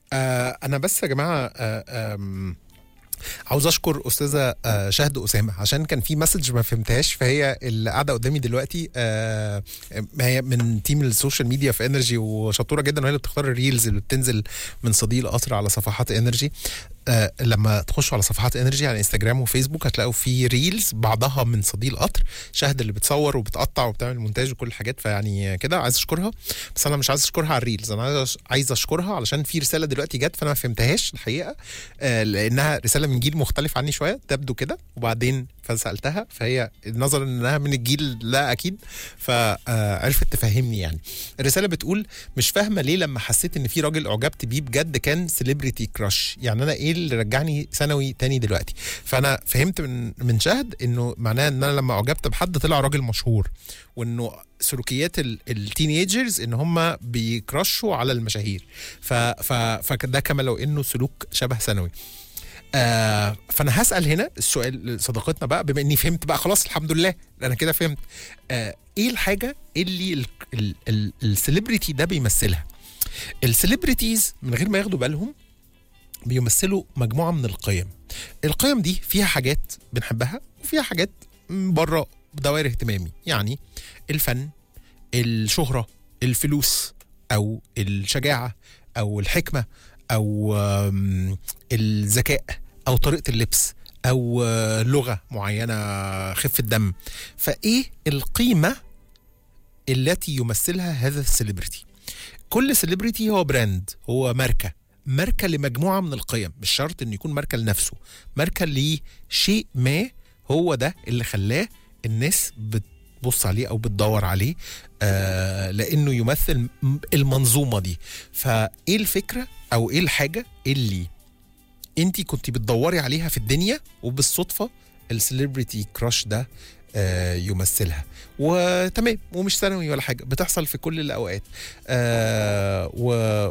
آه انا بس يا جماعه آه آم، عاوز اشكر استاذه آه شهد اسامه عشان كان في مسج ما فهمتهاش فهي اللي قاعده قدامي دلوقتي آه هي من تيم السوشيال ميديا في انرجي وشطوره جدا وهي اللي بتختار الريلز اللي بتنزل من صديق القطر على صفحات انرجي آه لما تخشوا على صفحات انرجي على انستجرام وفيسبوك هتلاقوا في ريلز بعضها من صديق القطر شهد اللي بتصور وبتقطع وبتعمل مونتاج وكل الحاجات فيعني كده عايز اشكرها بس انا مش عايز اشكرها على الريلز انا عايز عايز اشكرها علشان في رساله دلوقتي جت فانا ما فهمتهاش الحقيقه آه لانها رساله من جيل مختلف عني شويه تبدو كده وبعدين فسالتها فهي نظرا انها من الجيل لا اكيد فعرفت تفهمني يعني الرساله بتقول مش فاهمه ليه لما حسيت ان في راجل اعجبت بيه بجد كان سيلبرتي كراش يعني انا ايه اللي رجعني ثانوي تاني دلوقتي فانا فهمت من من شهد انه معناه ان انا لما اعجبت بحد طلع راجل مشهور وانه سلوكيات ال- التينيجرز ان هم بيكرشوا على المشاهير ف ف فده كما لو انه سلوك شبه ثانوي آه فانا هسال هنا السؤال صديقتنا بقى بما اني فهمت بقى خلاص الحمد لله انا كده فهمت آه ايه الحاجه اللي ال- ال- ال- السليبرتي ده بيمثلها السليبرتيز من غير ما ياخدوا بالهم بيمثلوا مجموعه من القيم القيم دي فيها حاجات بنحبها وفيها حاجات بره دوائر اهتمامي يعني الفن الشهره الفلوس او الشجاعه او الحكمه او آم، الذكاء او طريقه اللبس او آه، لغه معينه خفه دم فايه القيمه التي يمثلها هذا السليبرتي كل سليبرتي هو براند هو ماركه ماركه لمجموعه من القيم مش شرط انه يكون ماركه لنفسه ماركه لشيء ما هو ده اللي خلاه الناس بتبص عليه او بتدور عليه آه لانه يمثل م- المنظومه دي فايه الفكره او ايه الحاجه اللي انت كنت بتدوري عليها في الدنيا وبالصدفه السليبرتي كراش ده آه يمثلها وتمام ومش ثانوي ولا حاجه بتحصل في كل الاوقات آه و